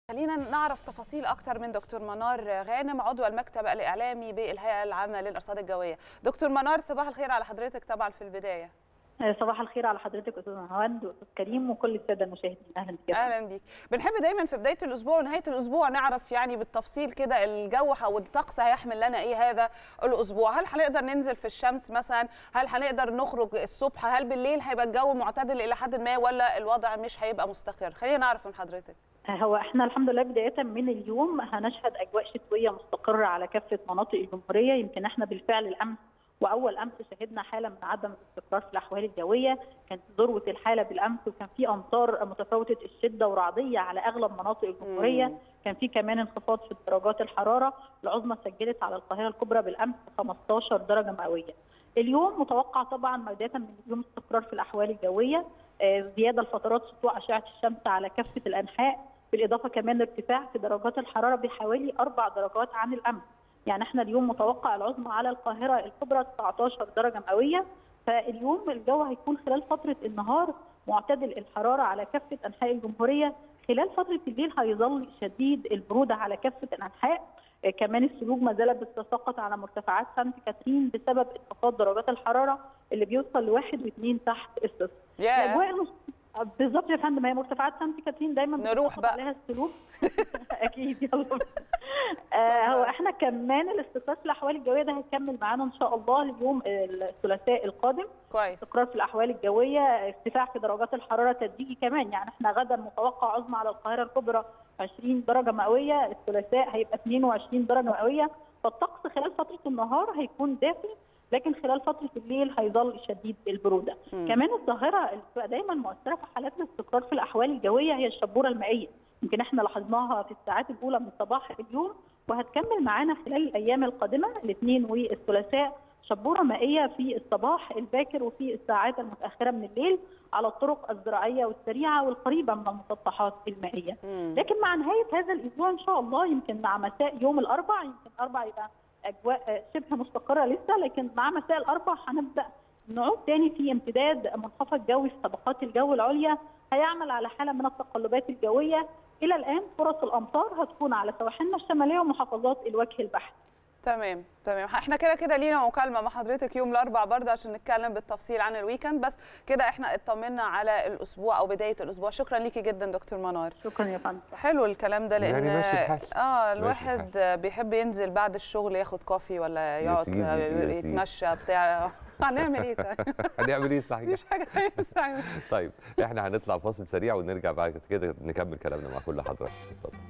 خلينا نعرف تفاصيل اكتر من دكتور منار غانم عضو المكتب الاعلامي بالهيئه العامه للارصاد الجويه دكتور منار صباح الخير على حضرتك طبعا في البدايه صباح الخير على حضرتك استاذ نهاوند واستاذ كريم وكل الساده المشاهدين اهلا بك اهلا بيك بنحب دايما في بدايه الاسبوع ونهايه الاسبوع نعرف يعني بالتفصيل كده الجو او الطقس هيحمل لنا ايه هذا الاسبوع هل هنقدر ننزل في الشمس مثلا هل هنقدر نخرج الصبح هل بالليل هيبقى الجو معتدل الى حد ما ولا الوضع مش هيبقى مستقر خلينا نعرف من حضرتك هو احنا الحمد لله بدايه من اليوم هنشهد اجواء شتويه مستقره على كافه مناطق الجمهوريه يمكن احنا بالفعل الامس واول امس شهدنا حاله من عدم الاستقرار في الاحوال الجويه كانت ذروه الحاله بالامس وكان في امطار متفاوته الشده ورعديه على اغلب مناطق الجمهوريه مم. كان في كمان انخفاض في درجات الحراره العظمى سجلت على القاهره الكبرى بالامس 15 درجه مئويه اليوم متوقع طبعا بدايه من اليوم استقرار في الاحوال الجويه آه، زياده لفترات سطوع اشعه الشمس على كافه الانحاء بالاضافه كمان لارتفاع في درجات الحراره بحوالي اربع درجات عن الامس يعني احنا اليوم متوقع العظمى على القاهره الكبرى 19 درجه مئويه فاليوم الجو هيكون خلال فتره النهار معتدل الحراره على كافه انحاء الجمهوريه خلال فتره الليل هيظل شديد البروده على كافه الانحاء آه، كمان الثلوج ما زالت بتتساقط على مرتفعات سانت كاترين بسبب انخفاض درجات الحراره اللي بيوصل لواحد واثنين تحت الصفر يا الاجواء المس- بالظبط يا فندم هي مرتفعات سانت كاترين دايما نروح بتتساقط بقى. عليها السلوك اكيد يلا بينا. آه هو احنا كمان الاستقرار في الاحوال الجويه ده هيكمل معانا ان شاء الله اليوم الثلاثاء القادم كويس استقرار في الاحوال الجويه ارتفاع في درجات الحراره تدريجي كمان يعني احنا غدا متوقع عظمى على القاهره الكبرى 20 درجه مئويه الثلاثاء هيبقى 22 درجه مئويه فالطقس خلال فتره النهار هيكون دافئ لكن خلال فتره الليل هيظل شديد البروده مم. كمان الظاهره اللي بتبقى دايما مؤثره في حالات الاستقرار في الاحوال الجويه هي الشبوره المائيه يمكن احنا لاحظناها في الساعات الاولى من صباح اليوم وهتكمل معانا خلال الايام القادمه الاثنين والثلاثاء شبوره مائيه في الصباح الباكر وفي الساعات المتاخره من الليل على الطرق الزراعيه والسريعه والقريبه من المسطحات المائيه مم. لكن مع نهايه هذا الاسبوع ان شاء الله يمكن مع مساء يوم الاربع يمكن الاربع يبقى اجواء آه، شبه مستقره لسه لكن مع مساء الاربع هنبدا نعود تاني في امتداد منخفض جوي في طبقات الجو العليا هيعمل على حاله من التقلبات الجويه الى الان فرص الامطار هتكون على سواحلنا الشماليه ومحافظات الوجه البحري تمام تمام احنا كده كده لينا مكالمه مع حضرتك يوم الاربعاء برضه عشان نتكلم بالتفصيل عن الويكند بس كده احنا اطمنا على الاسبوع او بدايه الاسبوع شكرا ليكي جدا دكتور منار شكرا يا فندم حلو الكلام ده لان يعني ماشي الحال. اه ماشي الواحد بيحب ينزل بعد الشغل ياخد كوفي ولا يقعد سيدي، يا سيدي. يتمشى بتاع هنعمل ايه طيب؟ هنعمل ايه صحيح مفيش حاجه تانية تتعمل. طيب احنا هنطلع فاصل سريع ونرجع بعد كده نكمل كلامنا مع كل حضرتك اتفضل